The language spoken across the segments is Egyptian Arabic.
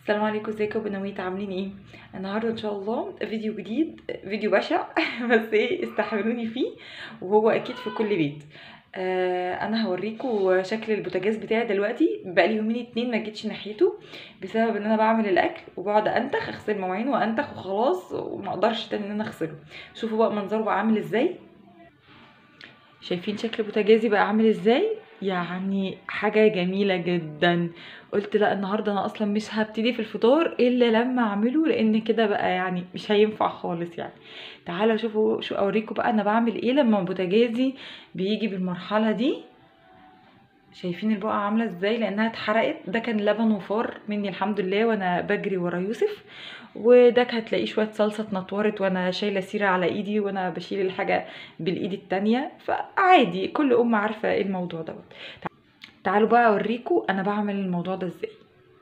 السلام عليكم ازيكم يا بنويت عاملين ايه النهارده ان شاء الله فيديو جديد فيديو بشع بس ايه استحملوني فيه وهو اكيد في كل بيت آه انا هوريكم شكل البوتاجاز بتاعي دلوقتي بقالي يومين اتنين ما جيتش ناحيته بسبب ان انا بعمل الاكل وبقعد انتخ اغسل مواعين وانتخ وخلاص وما اقدرش تاني ان انا اغسله شوفوا بقى منظره بقى عامل ازاي شايفين شكل بوتاجازي بقى عامل ازاي يعني حاجة جميلة جدا قلت لا النهاردة انا اصلا مش هبتدي في الفطار الا لما اعمله لان كده بقى يعني مش هينفع خالص يعني تعالوا شوفوا شو اوريكم بقى انا بعمل ايه لما بوتاجازي بيجي بالمرحلة دي شايفين البقعة عاملة ازاي لانها اتحرقت ده كان لبن وفار مني الحمد لله وانا بجري ورا يوسف وده هتلاقيه شوية صلصة اتنطورت وانا شايلة سيرة على ايدي وانا بشيل الحاجة بالايد التانية فعادي كل ام عارفة ايه الموضوع دوت تعالوا بقى اوريكم انا بعمل الموضوع ده ازاي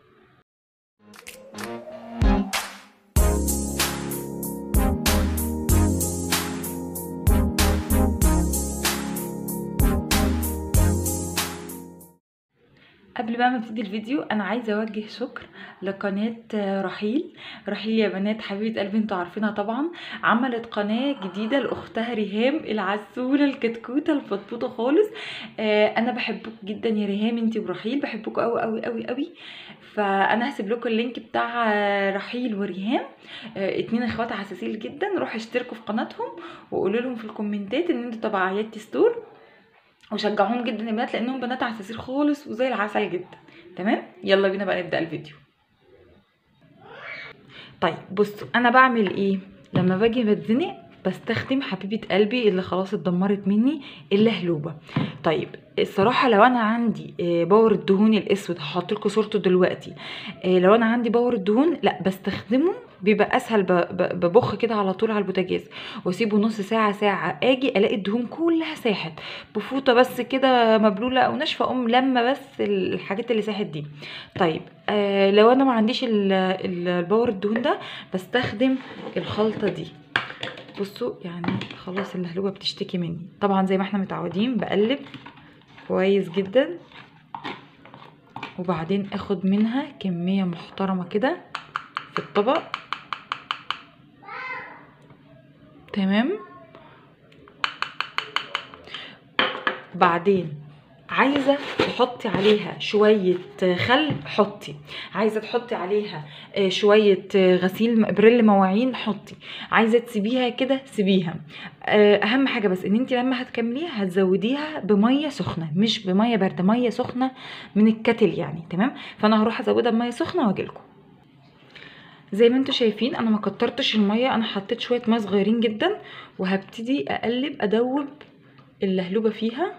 قبل بقى ما ابتدي الفيديو انا عايزه اوجه شكر لقناه رحيل رحيل يا بنات حبيبه قلبي انتوا عارفينها طبعا عملت قناه جديده لاختها ريهام العسوله الكتكوته الفطفوطه خالص آه انا بحبك جدا يا ريهام انتي ورحيل بحبكم قوي قوي قوي قوي فانا هسيب لكم اللينك بتاع رحيل وريهام آه اتنين اخوات عساسين جدا روحوا اشتركوا في قناتهم وقولوا لهم في الكومنتات ان انتوا تبع عيادتي ستور وشجعوهم جدا يا بنات لانهم بنات عساسير خالص وزي العسل جدا تمام يلا بينا بقى نبدا الفيديو طيب بصوا انا بعمل ايه لما باجي بتزنق بستخدم حبيبه قلبي اللي خلاص اتدمرت مني اللهلوبه طيب الصراحه لو انا عندي باور الدهون الاسود هحط لكم صورته دلوقتي لو انا عندي باور الدهون لا بستخدمه بيبقى اسهل ببخ كده على طول على البوتاجاز واسيبه نص ساعه ساعه اجي الاقي الدهون كلها ساحت بفوطه بس كده مبلوله او ناشفه اقوم لما بس الحاجات اللي ساحت دي طيب آه لو انا ما عنديش الباور الدهون ده بستخدم الخلطه دي بصوا يعني خلاص اللهلوبه بتشتكي مني طبعا زي ما احنا متعودين بقلب كويس جدا وبعدين اخد منها كميه محترمه كده في الطبق تمام بعدين عايزه تحطي عليها شويه خل حطي عايزه تحطي عليها شويه غسيل بريل مواعين حطي عايزه تسيبيها كده سيبيها اهم حاجه بس ان انت لما هتكمليها هتزوديها بميه سخنه مش بميه بارده ميه سخنه من الكتل يعني تمام فانا هروح ازودها بميه سخنه واجيلكم زي ما انتوا شايفين انا ما كترتش الميه انا حطيت شويه ميه صغيرين جدا وهبتدي اقلب ادوب اللهلوبه فيها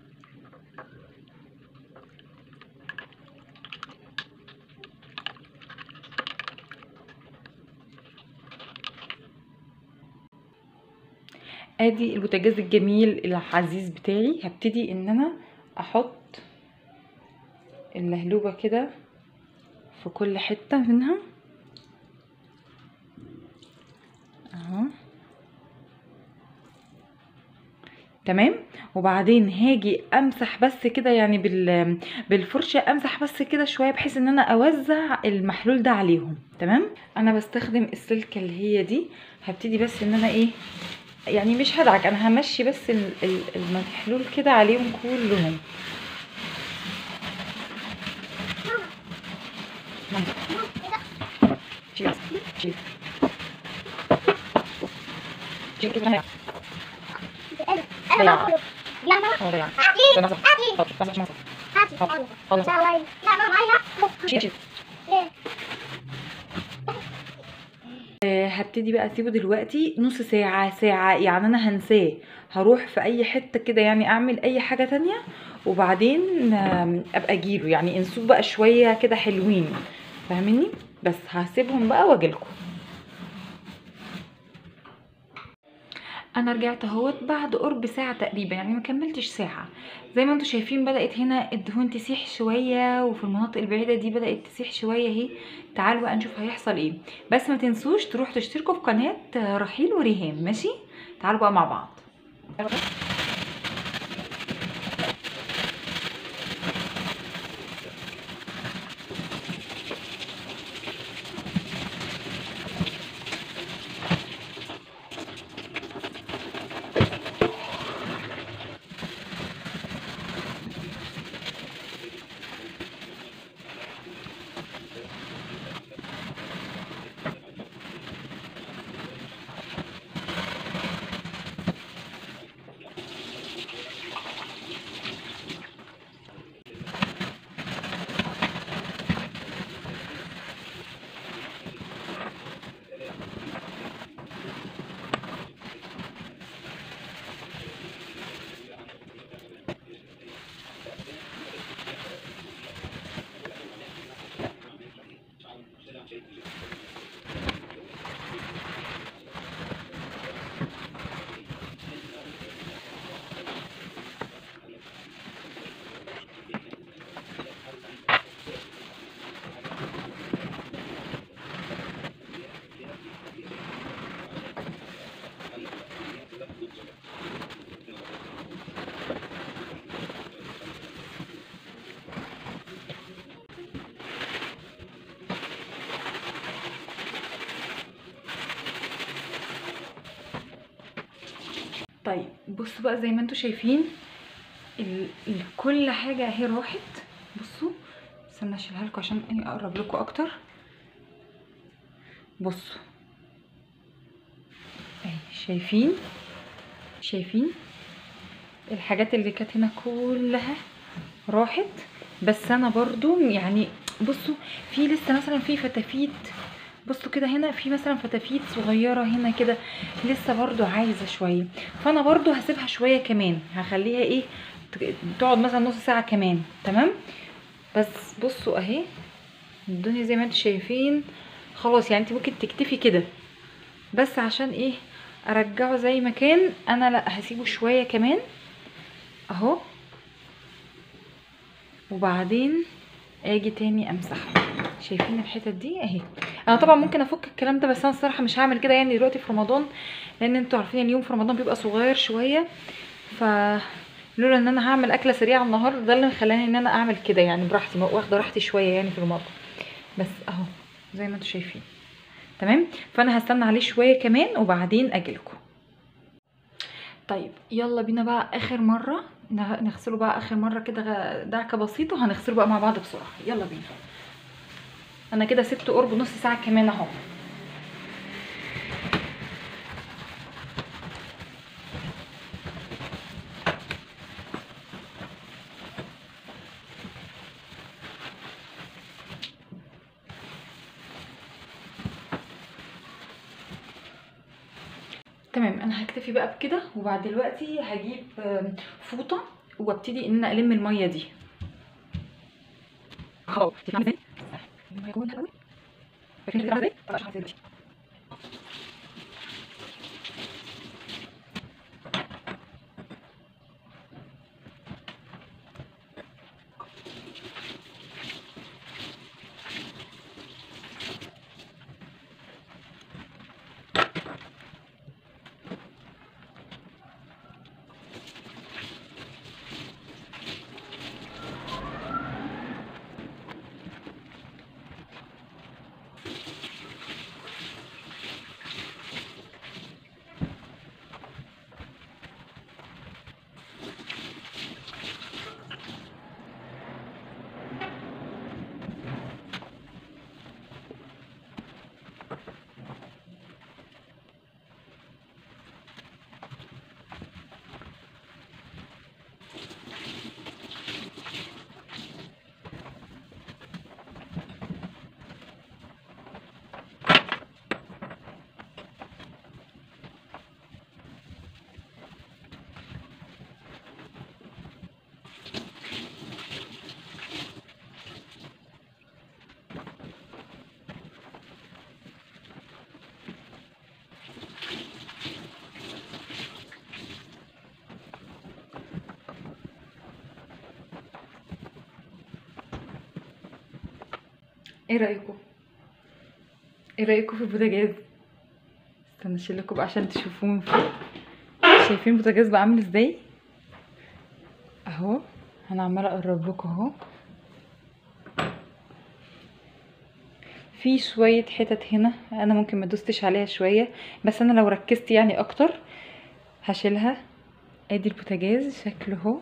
ادي البوتاجاز الجميل العزيز بتاعي هبتدي ان انا احط اللهلوبه كده في كل حته منها اهو تمام وبعدين هاجي امسح بس كده يعني بال بالفرشه امسح بس كده شويه بحيث ان انا اوزع المحلول ده عليهم تمام انا بستخدم السلكه اللي هي دي هبتدي بس ان انا ايه يعني مش هدعك انا همشي بس المحلول كده عليهم كلهم هبتدي بقى اسيبه دلوقتي نص ساعة ساعة يعني انا هنساه هروح في اي حتة كده يعني اعمل اي حاجة تانية وبعدين ابقى اجيله يعني انسوه بقى شوية كده حلوين فاهميني بس هسيبهم بقى واجيلكم انا رجعت اهوت بعد قرب ساعه تقريبا يعني ما كملتش ساعه زي ما انتم شايفين بدات هنا الدهون تسيح شويه وفي المناطق البعيده دي بدات تسيح شويه اهي تعالوا بقى نشوف هيحصل ايه بس ما تنسوش تروحوا تشتركوا في قناه رحيل وريهام ماشي تعالوا بقى مع بعض طيب بصوا بقى زي ما انتوا شايفين ال... ال... كل حاجه اهي راحت بصوا استنى اشيلها لكم عشان ايه اقرب لكم اكتر بصوا اهي شايفين شايفين الحاجات اللي كانت هنا كلها راحت بس انا برضو يعني بصوا في لسه مثلا في فتافيت بصوا كده هنا في مثلا فتافيت صغيره هنا كده لسه برضو عايزه شويه فانا برضو هسيبها شويه كمان هخليها ايه ت- تقعد مثلا نص ساعه كمان تمام بس بصوا اهي الدنيا زي ما انتم شايفين خلاص يعني انت ممكن تكتفي كده بس عشان ايه ارجعه زي ما كان انا لا هسيبه شويه كمان اهو وبعدين اجي تاني امسحه شايفين الحتت دي اهي انا طبعا ممكن افك الكلام ده بس انا الصراحه مش هعمل كده يعني دلوقتي في رمضان لان انتوا عارفين اليوم في رمضان بيبقى صغير شويه ف لولا ان انا هعمل اكله سريعه النهارده ده اللي مخلاني ان انا اعمل كده يعني براحتي واخده راحتي شويه يعني في المطبخ بس اهو زي ما انتوا شايفين تمام فانا هستنى عليه شويه كمان وبعدين اجيلكم طيب يلا بينا بقى اخر مره نغ- نغسله بقى اخر مره كده غ- دعكه بسيطه وهنغسله بقى مع بعض بسرعه يلا بينا انا كده سبته قرب نص ساعه كمان اهو تمام انا هكتفي بقى بكده وبعد دلوقتي هجيب آم، فوطه وابتدي ان انا الم الميه دي اهو شايفين ازاي الميه جوه الاول شايفين كده ازاي طب عشان ازاي ايه رايكم ايه رايكم في البوتاجاز استنى اشيل لكم بقى عشان تشوفوه من فوق شايفين البوتاجاز بقى عامل ازاي اهو انا عماله اقرب لكم اهو في شويه حتت هنا انا ممكن ما دوستش عليها شويه بس انا لو ركزت يعني اكتر هشيلها ادي البوتاجاز شكله اهو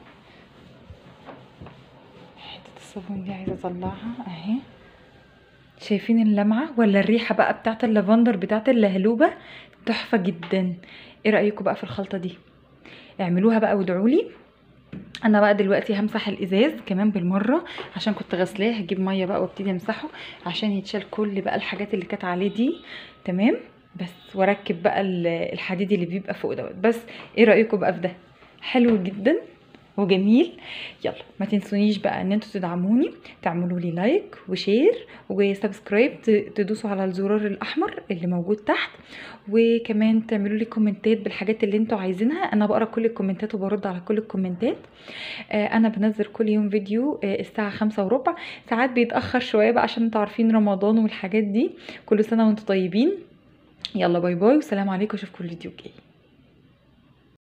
حته الصابون دي عايزه اطلعها اهي شايفين اللمعة ولا الريحة بقى بتاعت اللافندر بتاعت اللهلوبة تحفة جدا ايه رأيكم بقى في الخلطة دي اعملوها بقى وادعولي انا بقى دلوقتي همسح الازاز كمان بالمرة عشان كنت غسلاه هجيب مية بقى وابتدي امسحه عشان يتشال كل بقى الحاجات اللي كانت عليه دي تمام بس واركب بقى ال- الحديد اللي بيبقى فوق دوت بس ايه رأيكم بقى في ده حلو جدا وجميل يلا ما تنسونيش بقى ان انتوا تدعموني تعملوا لي لايك وشير وسبسكرايب ت- تدوسوا على الزرار الاحمر اللي موجود تحت وكمان تعملوا لي كومنتات بالحاجات اللي انتوا عايزينها انا بقرا كل الكومنتات وبرد على كل الكومنتات آه انا بنزل كل يوم فيديو آه الساعه خمسة وربع ساعات بيتاخر شويه بقى عشان انتوا عارفين رمضان والحاجات دي كل سنه وانتوا طيبين يلا باي باي والسلام عليكم اشوفكم الفيديو الجاي